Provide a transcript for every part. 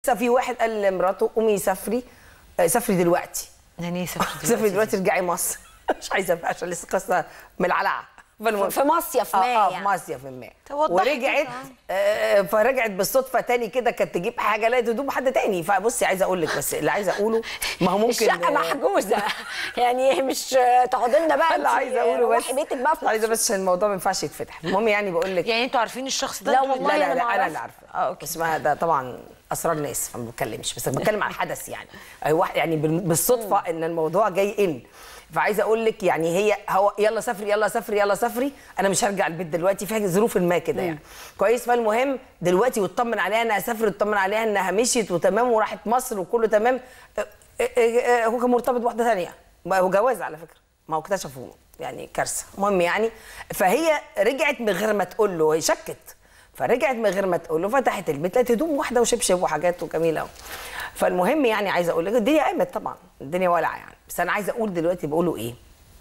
لسه في واحد قال لمراته قومي سافري آه، سافري دلوقتي يعني ايه سافري سافري دلوقتي دلوقتي ارجعي مصر مش عايزه بقى عشان لسه قصه من العلعه فالمهم- في مصيف ما اه, آه يعني. في مصيف ما طب وضحي ورجعت كده. آه فرجعت بالصدفه تاني كده كانت تجيب حاجه لقيت هدوم حد تاني فبصي عايزه اقول لك بس اللي عايزه اقوله ما هو ممكن الشقه آه، محجوزه يعني إيه مش تقعدي لنا بقى اللي انت عايزه اقوله بس روحي بيتك بقى في عايزه مصر. بس عشان الموضوع ما ينفعش يتفتح المهم يعني بقول لك يعني انتوا عارفين الشخص ده لا انتوا والله لا لا أنا لا ما انا أعرف. اللي عارفه اه اوكي اسمها ده طبعا اسرار ناس فما بتكلمش بس بتكلم على الحدث يعني أي واحد يعني بال- بالصدفه ان الموضوع جاي ان فعايزه اقول لك يعني هي هو يلا سافري يلا سافري يلا سافري انا مش هرجع البيت دلوقتي في حاجة- ظروف ما كده يعني كويس فالمهم دلوقتي واطمن عليها انها سافرت واطمن عليها انها مشيت وتمام وراحت مصر وكله تمام أه، أه، أه، هو كان مرتبط بواحده ثانيه هو جواز على فكره ما هو اكتشفوا يعني كارثه المهم يعني فهي رجعت من غير ما تقول له هي شكت فرجعت من غير ما تقول له فتحت البيت لقيت هدوم واحده وشبشب وحاجات وجميله قوي فالمهم يعني عايزه اقول لك الدنيا قامت طبعا الدنيا ولعه يعني بس انا عايزه اقول دلوقتي بيقولوا ايه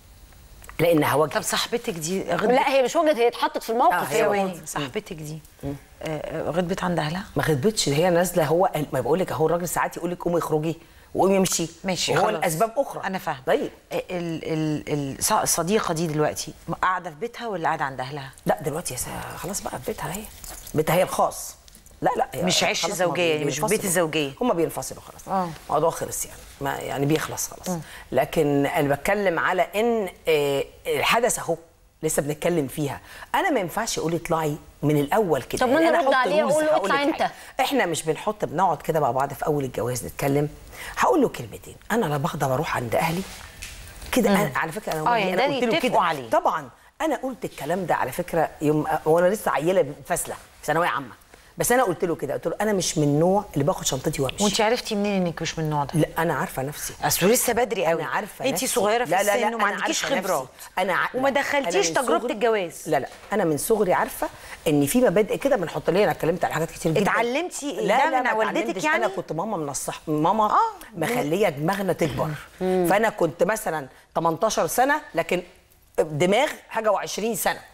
لانها وجهت طب صاحبتك دي غضبت لا هي مش وجهت هي اتحطت في الموقف آه، هي هي وجهت. وين صاحبتك دي آه، آه، غضبت عند اهلها ما غضبتش هي نازله هو قال- ما بقول لك اهو الراجل ساعات يقول لك قومي اخرجي وقومي امشي ماشي وهو خلاص. الاسباب اخرى انا فاهم طيب ال ال ال الصديقه دي دلوقتي قاعده في بيتها ولا قاعده عند اهلها لا دلوقتي يا سا- خلاص بقى في بيتها هي بيتها هي الخاص لا لا هي مش عش خلاص زوجية هما يعني، مش بينفصلوا. بيت الزوجية. هما بينفصلوا خلاص آه. الموضوع خلص يعني ما يعني بيخلص خلاص لكن انا بتكلم على ان آه، الحدث اهو لسه بنتكلم فيها انا ما ينفعش اقول اطلعي من الاول كده طب ما يعني أنا أحط أرد عليه rules أقول له هقول لك اطلع أنت. حاجة. احنا مش بنحط بنقعد كده مع بعض في اول الجواز نتكلم هقول له كلمتين انا لا بغضب اروح عند اهلي كده أنا على فكره انا آه، يعني أنا ده قلت له يتفقوا كده. عليه. طبعا انا قلت الكلام ده على فكره يوم وانا لسه عيله فاسله في ثانويه عامه بس انا قلت له كده قلت له انا مش من النوع اللي باخد شنطتي وامشي وانت عرفتي منين انك مش من النوع ده لا انا عارفه نفسي اصل لسه بدري قوي انا عارفه انت نفسي. صغيره في لا لا لا السن وما أنا عندكيش عارفة خبرات نفسي. انا ع... وما لا، دخلتيش أنا من تجربه صغري- الجواز لا لا انا من صغري عارفه ان في مبادئ كده بنحط ليه انا اتكلمت على حاجات كتير جدا اتعلمتي لا ده لا من ما والدتك اتعلمتش. يعني؟ انا كنت ماما من الصح ماما آه. مخليه دماغنا تكبر فانا كنت مثلا 18 سنه لكن دماغ حاجه و20 سنه